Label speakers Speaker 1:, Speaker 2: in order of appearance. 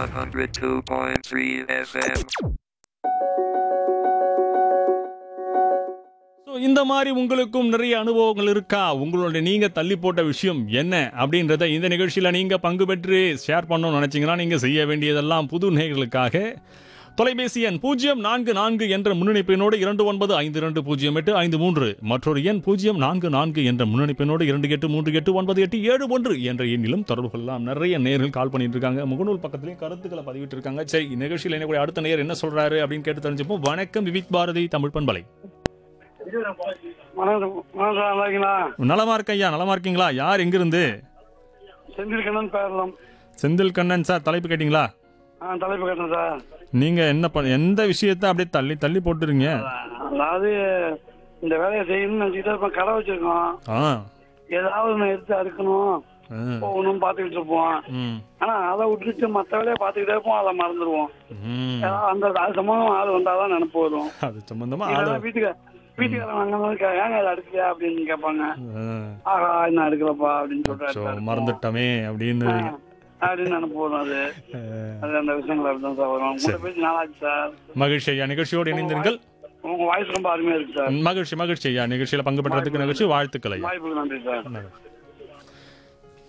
Speaker 1: 102.3 FM.
Speaker 2: So இந்த மாதிரி உங்களுக்கும் நிறைய அனுபவங்கள் இருக்கா உங்களுடைய நீங்க தள்ளி போட்ட விஷயம் என்ன அப்படின்றத இந்த நிகழ்ச்சியில நீங்க பங்கு பெற்று ஷேர் பண்ணணும்னு நினைச்சீங்கன்னா நீங்க செய்ய வேண்டியதெல்லாம் புது நேயர்களுக்காக தொலைபேசி எண் பூஜ்ஜியம் நான்கு நான்கு என்ற முன்னணிப்பினோடு இரண்டு ஒன்பது ஐந்து இரண்டு பூஜ்ஜியம் எட்டு ஐந்து மூன்று மற்றொரு எண் பூஜ்ஜியம் நான்கு நான்கு என்ற முன்னணிப்பினோடு இரண்டு எட்டு மூன்று எட்டு ஒன்பது எட்டு ஏழு ஒன்று என்ற எண்ணிலும் தொடர்பு கொள்ளலாம் நிறைய நேர்கள் கால் பண்ணிட்டு இருக்காங்க முகநூல் பக்கத்துலயும் கருத்துக்களை பதிவிட்டு இருக்காங்க சரி நிகழ்ச்சியில் என்ன அடுத்த நேயர் என்ன சொல்றாரு அப்படின்னு கேட்டு தெரிஞ்சுப்போம் வணக்கம் விவிக் பாரதி தமிழ் பண்பலை
Speaker 3: வணக்கம் வணக்கம் சார் நல்லா இருக்கீங்களா
Speaker 2: நலமா இருக்க ஐயா நலமா இருக்கீங்களா யார் எங்கிருந்து
Speaker 3: செந்தில்கண்ணன் பேரலாம்
Speaker 2: செந்தில் கண்ணன் சார் தலைப்பு கேட்டிங்களா
Speaker 3: ஆ தலைப்பு கேட்டேன் சார்
Speaker 2: நீங்க என்ன பண்ண எந்த விஷயத்த அப்படியே தள்ளி தள்ளி போட்டுருங்க
Speaker 3: அதாவது இந்த வேலையை செய்யணும்னு நினச்சிக்கிட்டே இருப்போம் கடை வச்சிருக்கோம்
Speaker 2: ஆ
Speaker 3: ஏதாவது ஒன்று எடுத்து அறுக்கணும்
Speaker 2: ஆ.
Speaker 3: போகணும் பார்த்துக்கிட்டு இருப்போம்
Speaker 2: ம்
Speaker 3: ஆனா அதை விட்டுட்டு மற்ற வேலையை பார்த்துக்கிட்டே இருப்போம் அதை மறந்துடுவோம்
Speaker 2: ம்.
Speaker 3: ஏதாவது அந்த அது சம்பந்தம் ஆள் வந்தாதான் நினைப்பு வரும்
Speaker 2: அது சம்பந்தமா
Speaker 3: இல்லைன்னா
Speaker 2: ஆளு
Speaker 3: வீட்டுக்கு வீட்டுக்காரன் அங்கே வந்து கே- ஏங்க அதை அடுக்கலையா அப்படின்னு கேட்பாங்க
Speaker 2: ஆ.
Speaker 3: ஆஹா இன்னும் அடுக்கலப்பா அப்படின்னு
Speaker 2: சோ,
Speaker 3: சொல்லிட்டு
Speaker 2: மறந்துட்டோமே அப்படின்னு
Speaker 3: அப்படின்னு நினைப்பு வரும் அது
Speaker 2: ஆ.
Speaker 3: அது அந்த விஷயங்கள் அப்படிதான் சார் வரும் உங்கள்கிட்ட பேசி நாளாச்சு சார்
Speaker 2: மகிழ்ச்சி ஐயா நிகழ்ச்சியோடு இணைந்திருங்கள்
Speaker 3: உங்க வாய்ஸ் ரொம்ப அருமையா இருக்கு சார்
Speaker 2: மகிழ்ச்சி மகிழ்ச்சி ஐயா நிகழ்ச்சியில பங்கு பெற்றதுக்கு நிகழ்ச்சி வாழ்த்துக்கள் ஐயா
Speaker 3: வாய்ப்புக்கு நன்றி சார்
Speaker 2: நன்றி.